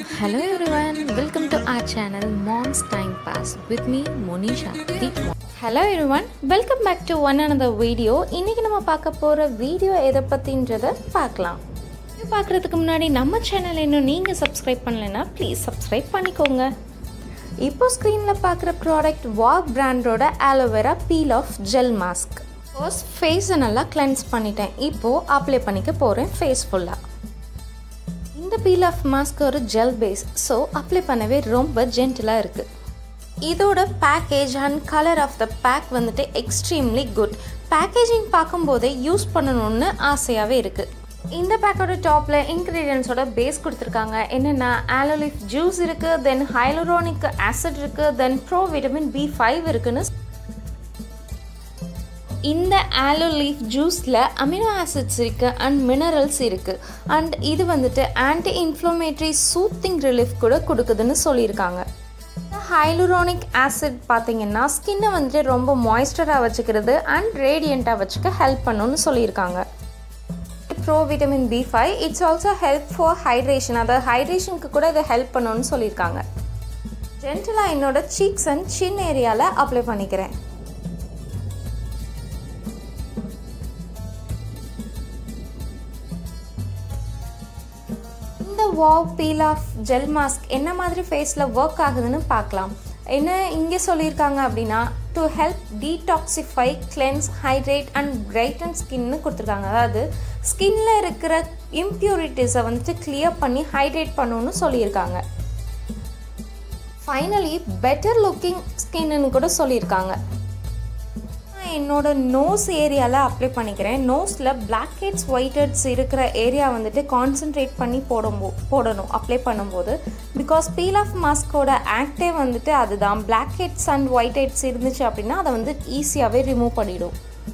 Hello everyone, welcome to our channel Mom's Time Pass with me Monisha. the mom. Hello everyone, welcome back to one another video இன்றைக்கி நம்ம பார்க்க போகிற video எதை பற்றின்றதை பார்க்கலாம் இது பார்க்குறதுக்கு முன்னாடி நம்ம சேனல் இன்னும் நீங்கள் சப்ஸ்கிரைப் பண்ணலைன்னா ப்ளீஸ் சப்ஸ்கிரைப் பண்ணிக்கோங்க இப்போ ஸ்க்ரீனில் பார்க்குற ப்ராடக்ட் வாக் பிராண்டோட aloe vera peel off gel mask first ஃபேஸை நல்லா கிளென்ஸ் பண்ணிட்டேன் இப்போது அப்ளை பண்ணிக்க போகிறேன் ஃபேஸ் ஃபுல்லாக இந்த பீல் ஆஃப் மாஸ்க் ஒரு ஜெல் பேஸ் ஸோ அப்ளை பண்ணவே ரொம்ப ஜென்டிலாக இருக்குது இதோட package and colour of the pack வந்துட்டு எக்ஸ்ட்ரீம்லி குட் பேக்கேஜிங் பார்க்கும்போதே யூஸ் பண்ணணும்னு ஆசையாகவே இருக்குது இந்த பேக்கோட டாப்பில் இன்க்ரீடியன்ஸோட பேஸ் கொடுத்துருக்காங்க என்னென்னா ஆலோலிஃப் ஜூஸ் இருக்குது தென் ஹைலரோனிக் ஆசிட் இருக்குது then pro vitamin B five இருக்குன்னு இந்த ஆலோ லீஃப் ஜூஸில் அமினோ ஆசிட்ஸ் இருக்குது அண்ட் மினரல்ஸ் இருக்குது அண்ட் இது வந்துட்டு ஆன்டி இன்ஃப்ளமேட்டரி சூத்திங் ரிலீஃப் கூட கொடுக்குதுன்னு சொல்லியிருக்காங்க ஹைலுரோனிக் ஆசிட் பார்த்தீங்கன்னா ஸ்கின்னை வந்துட்டு ரொம்ப மாய்ஸ்டராக வச்சுக்கிறது அண்ட் ரேடியண்ட்டாக வச்சுக்க ஹெல்ப் பண்ணுன்னு சொல்லியிருக்காங்க pro vitamin B five it's also help for hydration அதாவது ஹைட்ரேஷனுக்கு கூட இதை ஹெல்ப் பண்ணுன்னு சொல்லியிருக்காங்க ஜென்டலாக என்னோட சீக்ஸ் அண்ட் சின் ஏரியாவில் அப்ளை பண்ணிக்கிறேன் இந்த வாவ் பீல் ஆஃப் ஜெல் மாஸ்க் என்ன மாதிரி ஃபேஸில் ஒர்க் ஆகுதுன்னு பார்க்கலாம் என்ன இங்கே சொல்லியிருக்காங்க அப்படின்னா to help detoxify cleanse hydrate and brighten ஸ்கின்னு கொடுத்துருக்காங்க அதாவது ஸ்கின்ல இருக்கிற இம்ப்யூரிட்டிஸை வந்துட்டு கிளியர் பண்ணி ஹைட்ரேட் பண்ணணும்னு சொல்லியிருக்காங்க ஃபைனலி பெட்டர் லுக்கிங் ஸ்கின்னு கூட சொல்லியிருக்காங்க நான் என்னோட நோஸ் ஏரியாவில் அப்ளை பண்ணிக்கிறேன் நோஸில் பிளாக் ஹெட்ஸ் ஒயிட் ஹெட்ஸ் இருக்கிற ஏரியா வந்துட்டு கான்சென்ட்ரேட் பண்ணி போடும்போ போடணும் அப்ளை பண்ணும்போது பிகாஸ் பீல் ஆஃப் மாஸ்கோட ஆக்டே வந்துட்டு அதுதான் blackheads and whiteheads இருந்துச்சு அப்படின்னா அதை வந்து ஈஸியாகவே ரிமூவ் பண்ணிடும்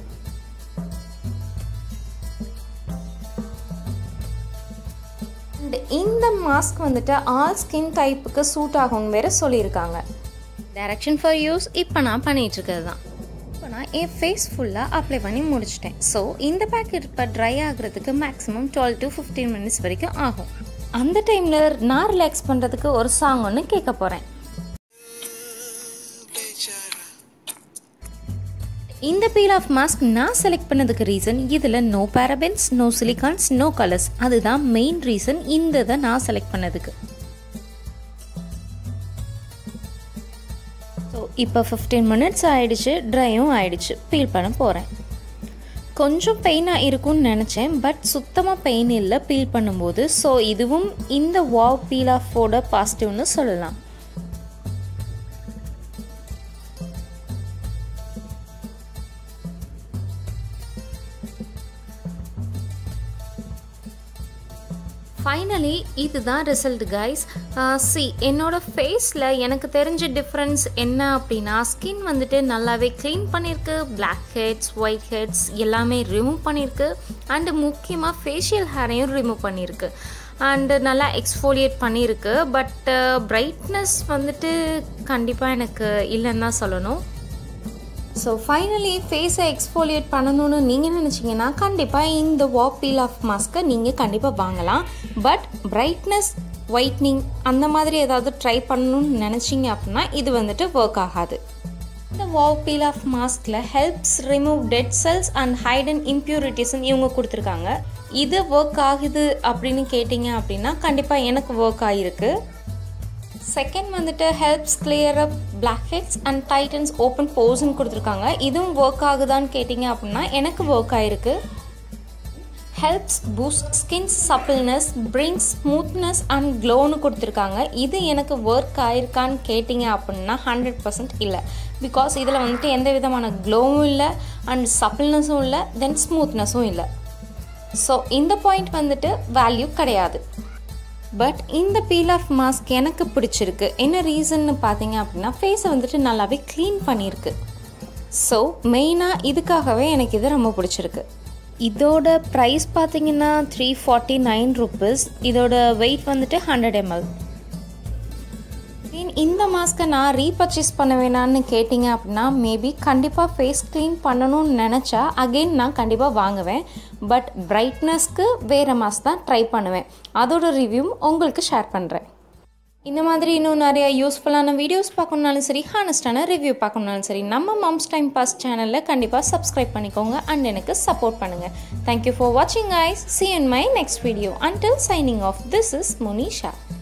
அண்ட் இந்த மாஸ்க் வந்துட்டு ஆல் ஸ்கின் டைப்புக்கு சூட் ஆகும்னு வேற சொல்லியிருக்காங்க டைரக்ஷன் ஃபார் யூஸ் இப்போ நான் பண்ணிகிட்டு இருக்கிறது தான் இப்போ நான் என் ஃபேஸ் ஃபுல்லாக அப்ளை பண்ணி முடிச்சிட்டேன் ஸோ இந்த பேக்கெட் இப்போ ட்ரை ஆகுறதுக்கு maximum twelve to fifteen minutes வரைக்கும் ஆகும் அந்த டைமில் நான் ரிலாக்ஸ் பண்ணுறதுக்கு ஒரு சாங் ஒன்று கேட்க போகிறேன் இந்த பீல் ஆஃப் மாஸ்க் நான் செலக்ட் பண்ணதுக்கு ரீசன் இதில் no parabens no silicones no colours அதுதான் மெயின் ரீசன் இந்த இதை நான் செலக்ட் பண்ணதுக்கு ஸோ இப்போ ஃபிஃப்டீன் மினிட்ஸ் ஆயிடுச்சு ட்ரையும் ஆயிடுச்சு பீல் பண்ண போகிறேன் கொஞ்சம் பெயினாக இருக்கும்னு நினச்சேன் பட் சுத்தமாக பெயின் இல்லை பீல் பண்ணும்போது ஸோ இதுவும் இந்த வாவ் பீல் ஆஃபோட பாசிட்டிவ்னு சொல்லலாம் ஃபைனலி இதுதான் ரிசல்ட் கைஸ் சி என்னோட ஃபேஸில் எனக்கு தெரிஞ்ச டிஃப்ரென்ஸ் என்ன அப்படின்னா ஸ்கின் வந்துட்டு நல்லாவே க்ளீன் பண்ணியிருக்கு பிளாக் ஹெட்ஸ் ஒயிட் ஹெட்ஸ் எல்லாமே ரிமூவ் பண்ணியிருக்கு அண்டு முக்கியமாக ஃபேஷியல் ஹேரையும் ரிமூவ் பண்ணியிருக்கு அண்டு நல்லா எக்ஸ்ஃபோலியேட் பண்ணியிருக்கு பட் பிரைட்னஸ் வந்துட்டு கண்டிப்பாக எனக்கு இல்லைன்னு தான் சொல்லணும் ஸோ ஃபைனலி ஃபேஸை எக்ஸ்ஃபோலியேட் பண்ணணும்னு நீங்கள் நினச்சிங்கன்னா கண்டிப்பாக இந்த வாக் பீல் ஆஃப் மாஸ்க்கை நீங்கள் கண்டிப்பாக வாங்கலாம் பட் பிரைட்னஸ் ஒயிட்னிங் அந்த மாதிரி ஏதாவது ட்ரை பண்ணணும்னு நினச்சிங்க அப்படின்னா இது வந்துட்டு ஒர்க் ஆகாது இந்த வாவ் பீல் ஆஃப் மாஸ்கில் helps remove dead cells and hidden இம்ப்யூரிட்டிஸ்ன்னு இவங்க கொடுத்துருக்காங்க இது ஒர்க் ஆகுது அப்படின்னு கேட்டிங்க அப்படின்னா கண்டிப்பாக எனக்கு ஒர்க் ஆகிருக்கு செகண்ட் வந்துட்டு helps clear up blackheads and tightens open போர்ஸ்ன்னு கொடுத்துருக்காங்க இதுவும் ஒர்க் ஆகுதான்னு கேட்டிங்க அப்படின்னா எனக்கு ஒர்க் ஆகிருக்கு helps boost skin suppleness brings smoothness and க்ளோன்னு கொடுத்துருக்காங்க இது எனக்கு ஒர்க் ஆயிருக்கான்னு கேட்டிங்க அப்படின்னா ஹண்ட்ரட் பர்சன்ட் இல்லை பிகாஸ் இதில் வந்துட்டு எந்த விதமான க்ளோவும் இல்லை அண்ட் சப்பிள்னஸும் இல்லை தென் ஸ்மூத்னஸும் இல்லை ஸோ இந்த பாயிண்ட் வந்துட்டு வேல்யூ கிடையாது பட் இந்த பீல் ஆஃப் மாஸ்க் எனக்கு பிடிச்சிருக்கு என்ன ரீசன்னு பார்த்தீங்க அப்படின்னா ஃபேஸை வந்துட்டு நல்லாவே க்ளீன் பண்ணியிருக்கு ஸோ மெயினாக இதுக்காகவே எனக்கு இது ரொம்ப பிடிச்சிருக்கு இதோட ப்ரைஸ் பார்த்தீங்கன்னா த்ரீ ஃபார்ட்டி நைன் ருப்பீஸ் இதோட வெயிட் வந்துட்டு ஹண்ட்ரட் எம்எல் இந்த மாஸ்க்கை நான் ரீபர்ச்சேஸ் பண்ண வேணான்னு கேட்டிங்க அப்படின்னா மேபி கண்டிப்பாக ஃபேஸ் க்ளீன் பண்ணணும்னு நினச்சா அகெயின் நான் கண்டிப்பாக வாங்குவேன் பட் பிரைட்னஸ்க்கு வேறு மாஸ்க் தான் ட்ரை பண்ணுவேன் அதோட ரிவ்யூ உங்களுக்கு ஷேர் பண்ணுறேன் இந்த மாதிரி இன்னும் நிறைய யூஸ்ஃபுல்லான வீடியோஸ் பார்க்கணுனாலும் சரி ஹானஸ்டான ரிவ்யூ பார்க்கணுனாலும் சரி நம்ம மாம்ஸ் டைம் பாஸ் சேனலில் கண்டிப்பாக சப்ஸ்கிரைப் பண்ணிக்கோங்க அண்ட் எனக்கு சப்போர்ட் பண்ணுங்கள் தேங்க்யூ ஃபார் வாட்சிங் I'll see in my next video until signing off this is Munisha